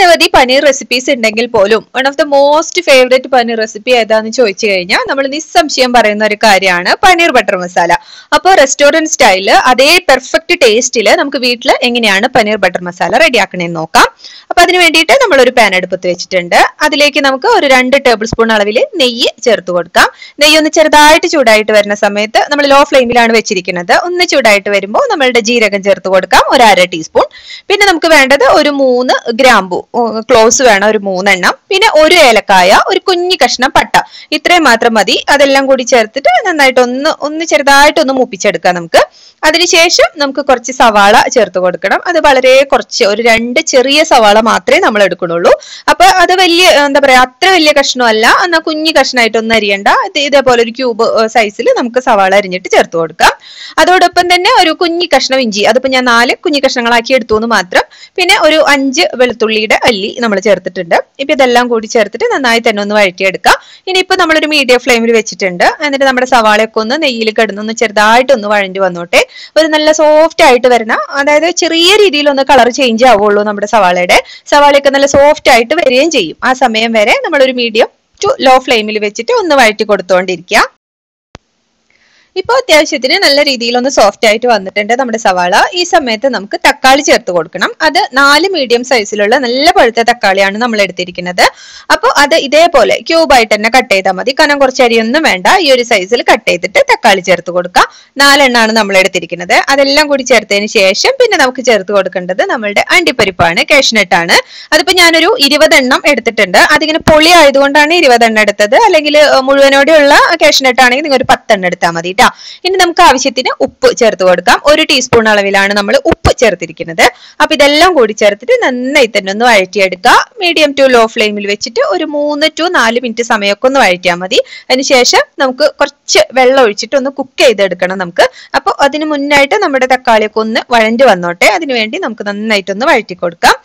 ഒട്ടനവധി പനീർ റെസിപ്പീസ് ഉണ്ടെങ്കിൽ പോലും one of the most favourite paneer recipe ഏതാന്ന് ചോദിച്ചു കഴിഞ്ഞാൽ നമ്മൾ നിസ്സംശയം പറയുന്ന ഒരു കാര്യമാണ് പനീർ ബട്ടർ മസാല അപ്പോൾ റെസ്റ്റോറന്റ് സ്റ്റൈലില് അതേ പെർഫെക്റ്റ് ടേസ്റ്റില് നമുക്ക് വീട്ടിൽ എങ്ങനെയാണ് പനീർ ബട്ടർ മസാല റെഡിയാക്കണേന്ന് നോക്കാം അപ്പൊ അതിന് വേണ്ടിയിട്ട് നമ്മൾ ഒരു പാൻ അടുപ്പത്ത് വെച്ചിട്ടുണ്ട് അതിലേക്ക് നമുക്ക് ഒരു രണ്ട് ടേബിൾ സ്പൂൺ അളവിൽ നെയ്യ് ചേർത്ത് കൊടുക്കാം നെയ്യ് ഒന്ന് ചെറുതായിട്ട് ചൂടായിട്ട് വരുന്ന സമയത്ത് നമ്മൾ ലോ ഫ്ലെയിമിലാണ് വെച്ചിരിക്കുന്നത് ഒന്ന് ചൂടായിട്ട് വരുമ്പോൾ നമ്മളുടെ ജീരകം ചേർത്ത് കൊടുക്കാം ഒരു അര ടീസ്പൂൺ പിന്നെ നമുക്ക് വേണ്ടത് ഒരു മൂന്ന് ഗ്രാമ്പു ക്ലോസ് വേണം ഒരു മൂന്നെണ്ണം പിന്നെ ഒരു ഏലക്കായ ഒരു കുഞ്ഞു കഷ്ണം പട്ട ഇത്രയും മാത്രം മതി അതെല്ലാം കൂടി ചേർത്തിട്ട് നന്നായിട്ട് ഒന്ന് ഒന്ന് ചെറുതായിട്ട് ഒന്ന് മൂപ്പിച്ചെടുക്കാം നമുക്ക് അതിനുശേഷം നമുക്ക് കുറച്ച് സവാള ചേർത്ത് കൊടുക്കണം അത് വളരെ കുറച്ച് ഒരു രണ്ട് ചെറിയ സവാള മാത്രമേ നമ്മൾ എടുക്കണുള്ളൂ അപ്പൊ അത് വലിയ എന്താ പറയാ അത്ര വലിയ കഷ്ണമല്ല എന്നാൽ കുഞ്ഞു കഷ്ണമായിട്ടൊന്നും അരിയണ്ട ഇത് ഇതേപോലെ ഒരു ക്യൂബ് സൈസിൽ നമുക്ക് സവാള അരിഞ്ഞിട്ട് ചേർത്ത് കൊടുക്കാം അതോടൊപ്പം തന്നെ ഒരു കുഞ്ഞു കഷ്ണം ഇഞ്ചി അതിപ്പോ ഞാൻ നാല് കുഞ്ഞു കഷ്ണങ്ങളാക്കി എടുത്തു എന്ന് മാത്രം പിന്നെ ഒരു അഞ്ച് വെളുത്തുള്ളിയുടെ അല്ലി നമ്മൾ ചേർത്തിട്ടുണ്ട് ഇപ്പൊ ഇതെല്ലാം കൂടി ചേർത്തിട്ട് നന്നായി തന്നെ ഒന്ന് വഴറ്റിയെടുക്കാം ഇനിയിപ്പോ നമ്മളൊരു മീഡിയം ഫ്ലെയിമിൽ വെച്ചിട്ടുണ്ട് എന്നിട്ട് നമ്മുടെ സവാളയൊക്കെ ഒന്ന് നെയ്യിൽ കിടന്നൊന്ന് ചെറുതായിട്ട് ഒന്ന് വഴഞ്ഞു വന്നോട്ടെ ഒരു നല്ല സോഫ്റ്റ് ആയിട്ട് വരുന്ന അതായത് ചെറിയ രീതിയിൽ ഒന്ന് കളർ ചേഞ്ച് ആവുള്ളൂ നമ്മുടെ സവാളയുടെ സവാളയൊക്കെ നല്ല സോഫ്റ്റ് ആയിട്ട് വരികയും ചെയ്യും ആ സമയം വരെ നമ്മളൊരു മീഡിയം ടു ലോ ഫ്ലെയിമിൽ വെച്ചിട്ട് ഒന്ന് വഴറ്റി കൊടുത്തുകൊണ്ടിരിക്കുക ഇപ്പോൾ അത്യാവശ്യത്തിന് നല്ല രീതിയിൽ ഒന്ന് സോഫ്റ്റ് ആയിട്ട് വന്നിട്ടുണ്ട് നമ്മുടെ സവാള ഈ സമയത്ത് നമുക്ക് തക്കാളി ചേർത്ത് കൊടുക്കണം അത് നാല് മീഡിയം സൈസിലുള്ള നല്ല പഴുത്ത തക്കാളിയാണ് നമ്മൾ എടുത്തിരിക്കുന്നത് അപ്പോൾ അത് ഇതേപോലെ ക്യൂബായിട്ട് തന്നെ കട്ട് ചെയ്താൽ മതി കനം കുറച്ച് അരിയൊന്നും വേണ്ട ഈ ഒരു സൈസിൽ കട്ട് ചെയ്തിട്ട് തക്കാളി ചേർത്ത് കൊടുക്കാം നാലെണ്ണാണ് നമ്മൾ എടുത്തിരിക്കുന്നത് അതെല്ലാം കൂടി ചേർത്തതിന് ശേഷം പിന്നെ നമുക്ക് ചേർത്ത് കൊടുക്കേണ്ടത് നമ്മളുടെ അണ്ടിപ്പരിപ്പാണ് കാഷ്നട്ടാണ് അതിപ്പോ ഞാനൊരു ഇരുപതെണ്ണം എടുത്തിട്ടുണ്ട് അതിങ്ങനെ പൊളി ആയതുകൊണ്ടാണ് ഇരുപതെണ്ണം എടുത്തത് അല്ലെങ്കിൽ മുഴുവനോടെയുള്ള കാഷ്നട്ട് ആണെങ്കിൽ നിങ്ങൾ ഒരു പത്തെണ്ണം എടുത്താൽ മതി കേട്ടോ ഇനി നമുക്ക് ആവശ്യത്തിന് ഉപ്പ് ചേർത്ത് കൊടുക്കാം ഒരു ടീസ്പൂൺ അളവിലാണ് നമ്മൾ ഉപ്പ് ചേർത്തിരിക്കുന്നത് അപ്പൊ ഇതെല്ലാം കൂടി ചേർത്തിട്ട് നന്നായി തന്നെ ഒന്ന് വഴറ്റിയെടുക്കുക മീഡിയം ടു ലോ ഫ്ലെയിമിൽ വെച്ചിട്ട് ഒരു മൂന്ന് ടു നാല് മിനിറ്റ് സമയമൊക്കെ ഒന്ന് വഴറ്റിയാൽ മതി അതിനുശേഷം നമുക്ക് കുറച്ച് വെള്ളം ഒഴിച്ചിട്ട് ഒന്ന് കുക്ക് ചെയ്തെടുക്കണം നമുക്ക് അപ്പോൾ അതിന് മുന്നായിട്ട് നമ്മുടെ തക്കാളിയൊക്കെ ഒന്ന് വഴഞ്ഞു വന്നോട്ടെ അതിനുവേണ്ടി നമുക്ക് നന്നായിട്ടൊന്ന് വഴറ്റി കൊടുക്കാം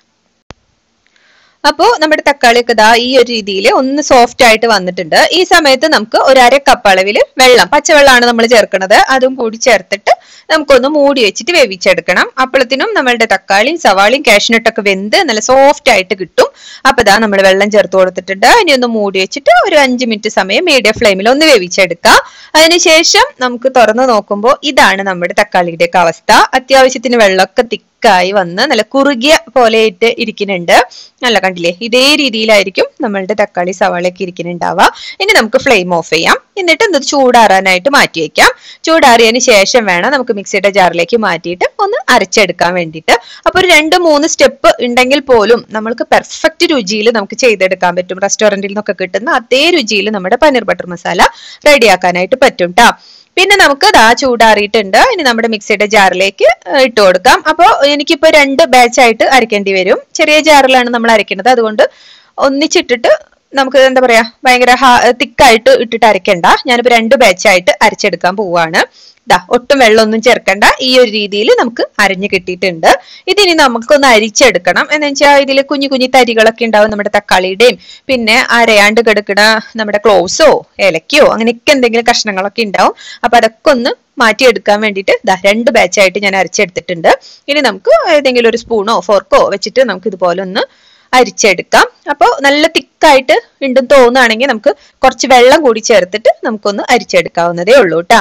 അപ്പോൾ നമ്മുടെ തക്കാളിയൊക്കെ ഇതാ ഈ ഒരു രീതിയിൽ ഒന്ന് സോഫ്റ്റ് ആയിട്ട് വന്നിട്ടുണ്ട് ഈ സമയത്ത് നമുക്ക് ഒരു അര കപ്പ് അളവിൽ വെള്ളം പച്ചവെള്ളമാണ് നമ്മൾ ചേർക്കുന്നത് അതും കൂടി ചേർത്തിട്ട് നമുക്കൊന്ന് മൂടി വെച്ചിട്ട് വേവിച്ചെടുക്കണം അപ്പോഴത്തിനും നമ്മളുടെ തക്കാളിയും സവാളയും കാഷ്നട്ടൊക്കെ വെന്ത് നല്ല സോഫ്റ്റ് ആയിട്ട് കിട്ടും അപ്പൊ ഇതാ നമ്മൾ വെള്ളം ചേർത്ത് കൊടുത്തിട്ടുണ്ട് ഇനി ഒന്ന് മൂടി വെച്ചിട്ട് ഒരു അഞ്ച് മിനിറ്റ് സമയം മീഡിയം ഫ്ലെയിമിൽ ഒന്ന് വേവിച്ചെടുക്കാം അതിനുശേഷം നമുക്ക് തുറന്നു നോക്കുമ്പോൾ ഇതാണ് നമ്മുടെ തക്കാളിയുടെയൊക്കെ അവസ്ഥ അത്യാവശ്യത്തിന് വെള്ളമൊക്കെ തിക്കായി വന്ന് നല്ല കുറുകിയ പോലെയായിട്ട് ഇരിക്കുന്നുണ്ട് നല്ല കണ്ടില്ലേ ഇതേ രീതിയിലായിരിക്കും നമ്മളുടെ തക്കാളി സവാളയൊക്കെ ഇരിക്കുന്നുണ്ടാവുക ഇനി നമുക്ക് ഫ്ലെയിം ഓഫ് ചെയ്യാം എന്നിട്ട് ഇത് ചൂടാറാനായിട്ട് മാറ്റി വെക്കാം ചൂടാറിയതിന് ശേഷം വേണം നമുക്ക് മിക്സിയുടെ ജാറിലേക്ക് മാറ്റിയിട്ട് ഒന്ന് അരച്ചെടുക്കാൻ വേണ്ടിയിട്ട് അപ്പൊ ഒരു രണ്ട് മൂന്ന് സ്റ്റെപ്പ് ഉണ്ടെങ്കിൽ പോലും നമ്മൾക്ക് പെർഫെക്റ്റ് രുചിയിൽ നമുക്ക് ചെയ്തെടുക്കാൻ പറ്റും റെസ്റ്റോറന്റിൽ നിന്നൊക്കെ കിട്ടുന്ന അതേ രുചിയിൽ നമ്മുടെ പനീർ ബട്ടർ മസാല റെഡിയാക്കാനായിട്ട് പറ്റും ട്ടോ പിന്നെ നമുക്ക് ദാ ചൂടാറിയിട്ടുണ്ട് ഇനി നമ്മുടെ മിക്സിയുടെ ജാറിലേക്ക് ഇട്ട് കൊടുക്കാം അപ്പോൾ എനിക്കിപ്പോൾ രണ്ട് ബാച്ച് ആയിട്ട് അരക്കേണ്ടി വരും ചെറിയ ജാറിലാണ് നമ്മൾ അരയ്ക്കുന്നത് അതുകൊണ്ട് ഒന്നിച്ചിട്ടിട്ട് നമുക്ക് എന്താ പറയാ ഭയങ്കര തിക്കായിട്ട് ഇട്ടിട്ട് അരയ്ക്കണ്ട ഞാനിപ്പോ രണ്ട് ബാച്ചായിട്ട് അരച്ചെടുക്കാൻ പോവാണ് ദാ ഒട്ടും വെള്ളമൊന്നും ചേർക്കണ്ട ഈ ഒരു രീതിയിൽ നമുക്ക് അരിഞ്ഞു കിട്ടിയിട്ടുണ്ട് ഇതിനി നമുക്കൊന്ന് അരിച്ചെടുക്കണം എന്ന് വെച്ചാൽ ഇതിൽ കുഞ്ഞു കുഞ്ഞു തരികളൊക്കെ ഉണ്ടാവും നമ്മുടെ തക്കാളിയുടെയും പിന്നെ അരയാണ്ട് കിടക്കുന്ന നമ്മുടെ ക്ലോവ്സോ ഏലക്കയോ അങ്ങനെയൊക്കെ എന്തെങ്കിലും കഷ്ണങ്ങളൊക്കെ ഉണ്ടാവും അപ്പൊ അതൊക്കെ ഒന്ന് മാറ്റിയെടുക്കാൻ വേണ്ടിയിട്ട് ദാ രണ്ട് ബാച്ചായിട്ട് ഞാൻ അരച്ചെടുത്തിട്ടുണ്ട് ഇനി നമുക്ക് ഏതെങ്കിലും ഒരു സ്പൂണോ ഫോർക്കോ വെച്ചിട്ട് നമുക്ക് ഇതുപോലെ ഒന്ന് അരിച്ചെടുക്കാം അപ്പോൾ നല്ല തിക്കായിട്ട് ഉണ്ടെന്ന് തോന്നുകയാണെങ്കിൽ നമുക്ക് കുറച്ച് വെള്ളം കൂടി ചേർത്തിട്ട് നമുക്കൊന്ന് അരിച്ചെടുക്കാവുന്നതേ ഉള്ളൂ കേട്ടാ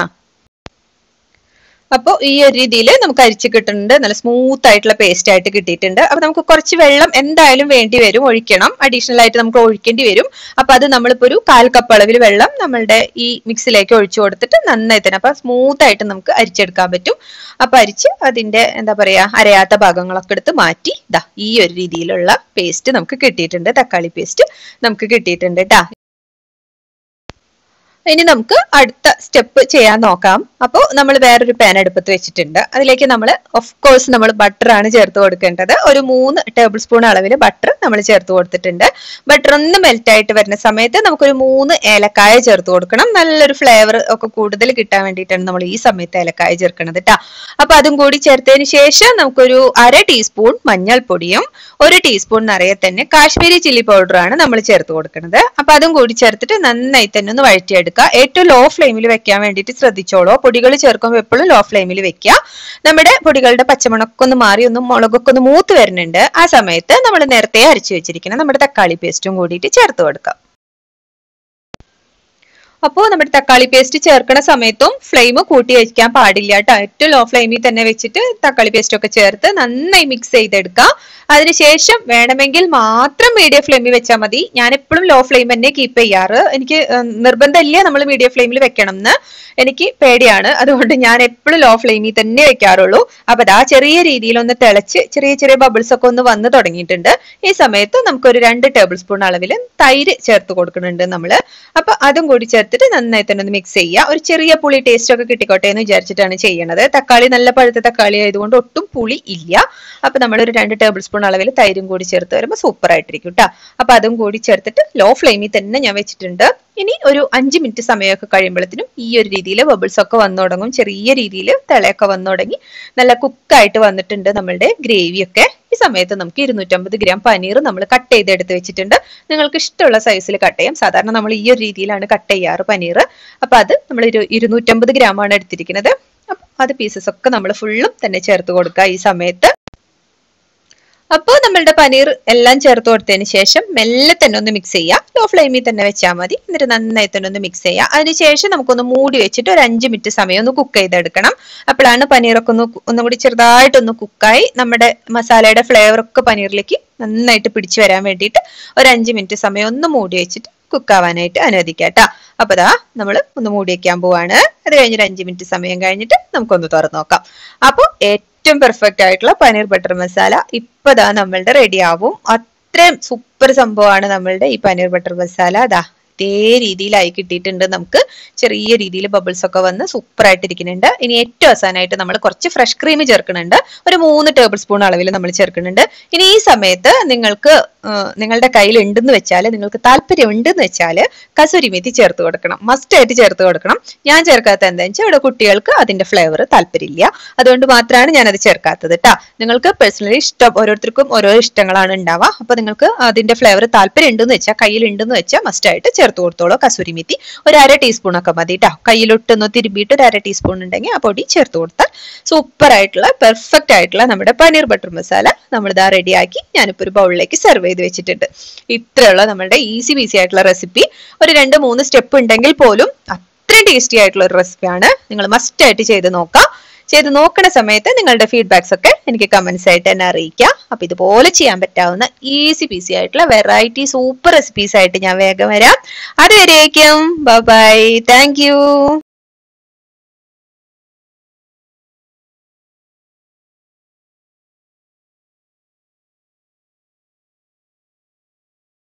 അപ്പോൾ ഈ ഒരു രീതിയിൽ നമുക്ക് അരിച്ച് കിട്ടുന്നുണ്ട് നല്ല സ്മൂത്ത് ആയിട്ടുള്ള പേസ്റ്റ് ആയിട്ട് കിട്ടിയിട്ടുണ്ട് അപ്പൊ നമുക്ക് കുറച്ച് വെള്ളം എന്തായാലും വേണ്ടി വരും ഒഴിക്കണം അഡീഷണൽ ആയിട്ട് നമുക്ക് ഒഴിക്കേണ്ടി വരും അപ്പൊ അത് നമ്മളിപ്പോ ഒരു കാൽ കപ്പ് അളവിൽ വെള്ളം നമ്മളുടെ ഈ മിക്സിലേക്ക് ഒഴിച്ചു കൊടുത്തിട്ട് നന്നായി തന്നെ അപ്പൊ സ്മൂത്ത് ആയിട്ട് നമുക്ക് അരിച്ചെടുക്കാൻ പറ്റും അപ്പൊ അരിച്ച് അതിന്റെ എന്താ പറയാ അരയാത്ത ഭാഗങ്ങളൊക്കെ എടുത്ത് മാറ്റി ഇതാ ഈ ഒരു രീതിയിലുള്ള പേസ്റ്റ് നമുക്ക് കിട്ടിയിട്ടുണ്ട് തക്കാളി പേസ്റ്റ് നമുക്ക് കിട്ടിയിട്ടുണ്ട് കേട്ടാ ഇനി നമുക്ക് അടുത്ത സ്റ്റെപ്പ് ചെയ്യാൻ നോക്കാം അപ്പോൾ നമ്മൾ വേറൊരു പാൻ അടുപ്പത്ത് വെച്ചിട്ടുണ്ട് അതിലേക്ക് നമ്മൾ ഓഫ് കോഴ്സ് നമ്മൾ ബട്ടർ ആണ് ചേർത്ത് കൊടുക്കേണ്ടത് ഒരു മൂന്ന് ടേബിൾ സ്പൂൺ അളവിൽ ബട്ടർ നമ്മൾ ചേർത്ത് കൊടുത്തിട്ടുണ്ട് ബട്ടർ ഒന്ന് മെൽറ്റ് ആയിട്ട് വരുന്ന സമയത്ത് നമുക്കൊരു മൂന്ന് ഏലക്കായ ചേർത്ത് കൊടുക്കണം നല്ലൊരു ഫ്ലേവർ ഒക്കെ കൂടുതൽ കിട്ടാൻ വേണ്ടിയിട്ടാണ് നമ്മൾ ഈ സമയത്ത് ഏലക്കായ ചേർക്കുന്നത് കേട്ടോ അപ്പൊ അതും കൂടി ചേർത്തതിന് ശേഷം നമുക്കൊരു അര ടീസ്പൂൺ മഞ്ഞൾപ്പൊടിയും ഒരു ടീസ്പൂൺ നിറയെ തന്നെ കാശ്മീരി ചില്ലി പൗഡർ ആണ് നമ്മൾ ചേർത്ത് കൊടുക്കുന്നത് അപ്പൊ അതും കൂടി ചേർത്തിട്ട് നന്നായി തന്നെ ഒന്ന് വഴറ്റിയെടുക്കുക എടുക്കുക ഏറ്റവും ലോ ഫ്ലെയിമിൽ വെക്കാൻ വേണ്ടിയിട്ട് ശ്രദ്ധിച്ചോളൂ പൊടികൾ ചേർക്കുമ്പോൾ എപ്പോഴും ലോ ഫ്ലെയിമിൽ വെക്കുക നമ്മുടെ പൊടികളുടെ പച്ചമണൊക്കെ ഒന്ന് മാറി ഒന്ന് മുളകൊക്കെ ഒന്ന് മൂത്ത് വരുന്നുണ്ട് ആ സമയത്ത് നമ്മൾ നേരത്തെ അരച്ചു വെച്ചിരിക്കുന്ന നമ്മുടെ തക്കാളി പേസ്റ്റും കൂടിയിട്ട് ചേർത്ത് കൊടുക്കാം അപ്പോൾ നമ്മുടെ തക്കാളി പേസ്റ്റ് ചേർക്കണ സമയത്തും ഫ്ലെയിം കൂട്ടി വെക്കാൻ പാടില്ല കേട്ടോ ഏറ്റവും ലോ ഫ്ലെയിമിൽ തന്നെ വെച്ചിട്ട് തക്കാളി പേസ്റ്റ് ഒക്കെ ചേർത്ത് നന്നായി മിക്സ് ചെയ്തെടുക്കുക അതിനുശേഷം വേണമെങ്കിൽ മാത്രം മീഡിയം ഫ്ലെയിമിൽ വെച്ചാൽ മതി ഞാൻ എപ്പോഴും ലോ ഫ്ലെയിം തന്നെ കീപ്പ് ചെയ്യാറ് എനിക്ക് നിർബന്ധമില്ല നമ്മൾ മീഡിയം ഫ്ലെയിമിൽ വെക്കണം എന്ന് എനിക്ക് പേടിയാണ് അതുകൊണ്ട് ഞാൻ എപ്പോഴും ലോ ഫ്ലെയിമിൽ തന്നെ വെക്കാറുള്ളൂ അപ്പൊ അതാ ചെറിയ രീതിയിൽ ഒന്ന് തിളച്ച് ചെറിയ ചെറിയ ബബിൾസ് ഒക്കെ ഒന്ന് വന്ന് തുടങ്ങിയിട്ടുണ്ട് ഈ സമയത്ത് നമുക്കൊരു രണ്ട് ടേബിൾ സ്പൂൺ അളവിൽ തൈര് ചേർത്ത് കൊടുക്കുന്നുണ്ട് നമ്മൾ അപ്പൊ അതും കൂടി ചേർത്തിട്ട് നന്നായി തന്നെ ഒന്ന് മിക്സ് ചെയ്യുക ഒരു ചെറിയ പുളി ടേസ്റ്റ് ഒക്കെ കിട്ടിക്കോട്ടെ എന്ന് വിചാരിച്ചിട്ടാണ് ചെയ്യണത് തക്കാളി നല്ല പഴുത്ത തക്കാളി ആയതുകൊണ്ട് ഒട്ടും പുളി ഇല്ല അപ്പൊ നമ്മൾ ഒരു രണ്ട് ടേബിൾ സ്പൂൺ അളവിൽ തൈരും കൂടി ചേർത്ത് വരുമ്പോൾ സൂപ്പർ ആയിട്ടിരിക്കും കേട്ടോ അപ്പൊ അതും കൂടി ചേർത്തിട്ട് ലോ ഫ്ലെയിമിൽ തന്നെ ഞാൻ വെച്ചിട്ടുണ്ട് ഇനി ഒരു അഞ്ച് മിനിറ്റ് സമയമൊക്കെ കഴിയുമ്പോഴത്തേനും ഈ ഒരു രീതിയിൽ ബബിൾസ് ഒക്കെ വന്നു തുടങ്ങും ചെറിയ രീതിയിൽ തിളയൊക്കെ വന്നു തുടങ്ങി നല്ല കുക്കായിട്ട് വന്നിട്ടുണ്ട് നമ്മളുടെ ഗ്രേവി ഒക്കെ ഈ സമയത്ത് നമുക്ക് ഇരുന്നൂറ്റമ്പത് ഗ്രാം പനീർ നമ്മൾ കട്ട് ചെയ്ത് എടുത്ത് വെച്ചിട്ടുണ്ട് നിങ്ങൾക്ക് ഇഷ്ടമുള്ള സൈസിൽ കട്ട് ചെയ്യാം സാധാരണ നമ്മൾ ഈ ഒരു രീതിയിലാണ് കട്ട് ചെയ്യാറ് പനീർ അപ്പൊ അത് നമ്മൾ ഒരു ഇരുന്നൂറ്റമ്പത് ഗ്രാം ആണ് എടുത്തിരിക്കുന്നത് അപ്പൊ അത് പീസസ് ഒക്കെ നമ്മൾ ഫുള്ളും തന്നെ ചേർത്ത് കൊടുക്കുക ഈ സമയത്ത് അപ്പോൾ നമ്മളുടെ പനീർ എല്ലാം ചേർത്ത് കൊടുത്തതിന് ശേഷം മെല്ലെ തന്നെ ഒന്ന് മിക്സ് ചെയ്യുക ലോ ഫ്ലെയിമിൽ തന്നെ വെച്ചാൽ മതി എന്നിട്ട് നന്നായി തന്നെ ഒന്ന് മിക്സ് ചെയ്യുക അതിനുശേഷം നമുക്കൊന്ന് മൂടി വെച്ചിട്ട് ഒരു അഞ്ച് മിനിറ്റ് സമയം ഒന്ന് കുക്ക് ചെയ്തെടുക്കണം അപ്പോഴാണ് പനീറൊക്കെ ഒന്ന് ഒന്നുകൂടി ചെറുതായിട്ടൊന്ന് കുക്കായി നമ്മുടെ മസാലയുടെ ഫ്ലേവർ ഒക്കെ പനീറിലേക്ക് നന്നായിട്ട് പിടിച്ചു വരാൻ വേണ്ടിയിട്ട് ഒരു അഞ്ച് മിനിറ്റ് സമയം ഒന്ന് മൂടി വെച്ചിട്ട് കുക്കാവാനായിട്ട് അനുവദിക്കാം കേട്ടോ അപ്പൊ ദാ നമ്മൾ ഒന്ന് മൂടി വെക്കാൻ പോവാണ് അത് കഴിഞ്ഞൊരു അഞ്ച് മിനിറ്റ് സമയം കഴിഞ്ഞിട്ട് നമുക്കൊന്ന് തുറന്നു നോക്കാം അപ്പോൾ ഏറ്റവും പെർഫെക്റ്റ് ആയിട്ടുള്ള പനീർ ബട്ടർ മസാല ഇപ്പൊ ദാ നമ്മളുടെ റെഡി ആവും അത്രയും സൂപ്പർ സംഭവമാണ് നമ്മളുടെ ഈ പനീർ ബട്ടർ മസാല ദാ ഇതേ രീതിയിലായി കിട്ടിയിട്ടുണ്ട് നമുക്ക് ചെറിയ രീതിയിൽ ബബിൾസ് ഒക്കെ വന്ന് സൂപ്പർ ആയിട്ട് ഇരിക്കുന്നുണ്ട് ഇനി ഏറ്റവും അവസാനമായിട്ട് നമ്മൾ കുറച്ച് ഫ്രഷ് ക്രീം ചേർക്കുന്നുണ്ട് ഒരു മൂന്ന് ടേബിൾ സ്പൂൺ അളവിൽ നമ്മൾ ചേർക്കുന്നുണ്ട് ഇനി ഈ സമയത്ത് നിങ്ങൾക്ക് നിങ്ങളുടെ കയ്യിൽ ഉണ്ടെന്ന് വെച്ചാൽ നിങ്ങൾക്ക് താല്പര്യം ഉണ്ടെന്ന് വെച്ചാൽ കസൂരി മെത്തി ചേർത്ത് കൊടുക്കണം മസ്റ്റ് ആയിട്ട് ചേർത്ത് കൊടുക്കണം ഞാൻ ചേർക്കാത്ത എന്താണെന്ന് വെച്ചാൽ ഇവിടെ കുട്ടികൾക്ക് അതിന്റെ ഫ്ലേവർ താല്പര്യമില്ല അതുകൊണ്ട് മാത്രമാണ് ഞാൻ അത് ചേർക്കാത്തത് കേട്ടോ നിങ്ങൾക്ക് പേഴ്സണലി ഇഷ്ടം ഓരോരുത്തർക്കും ഓരോ ഇഷ്ടങ്ങളാണ് ഉണ്ടാവുക അപ്പൊ നിങ്ങൾക്ക് അതിന്റെ ഫ്ലേവർ താല്പര്യം ഉണ്ടെന്ന് വെച്ചാൽ കയ്യിൽ ഉണ്ടെന്ന് വെച്ചാൽ മസ്റ്റ് ആയിട്ട് ചേർത്ത് കൊടുത്തോളൂ കസൂരി മെത്തി ഒരു അര ടീസ്പൂൺ ഒക്കെ മതി കേട്ടോ കയ്യിലൊട്ടൊന്ന് തിരുമ്പിയിട്ട് ഒരു അര ടീസ്പൂൺ ഉണ്ടെങ്കിൽ ആ പൊടി ചേർത്ത് കൊടുത്താൽ സൂപ്പർ ആയിട്ടുള്ള പെർഫെക്റ്റ് ആയിട്ടുള്ള നമ്മുടെ പനീർ ബട്ടർ മസാല നമ്മൾ ഇതാ റെഡിയാക്കി ഞാനിപ്പോൾ ഒരു ബൗളിലേക്ക് സെർവ് ചെയ്ത് വെച്ചിട്ടുണ്ട് ഇത്രയുള്ള നമ്മുടെ ഈസി ബീസി ആയിട്ടുള്ള റെസിപ്പി ഒരു രണ്ട് മൂന്ന് സ്റ്റെപ്പ് ഉണ്ടെങ്കിൽ പോലും അത്രയും ടേസ്റ്റി ആയിട്ടുള്ള ഒരു റെസിപ്പിയാണ് നിങ്ങൾ മസ്റ്റ് ആയിട്ട് ചെയ്ത് നോക്കാം ചെയ്ത് നോക്കുന്ന സമയത്ത് നിങ്ങളുടെ ഫീഡ്ബാക്സ് ഒക്കെ എനിക്ക് കമന്റ്സ് ആയിട്ട് എന്നെ അറിയിക്കാം അപ്പൊ ഇതുപോലെ ചെയ്യാൻ പറ്റാവുന്ന ഈസി പീസി ആയിട്ടുള്ള വെറൈറ്റി സൂപ്പർ റെസിപ്പീസ് ആയിട്ട് ഞാൻ വേഗം വരാം അതുവരേക്കും ബൈ താങ്ക് യു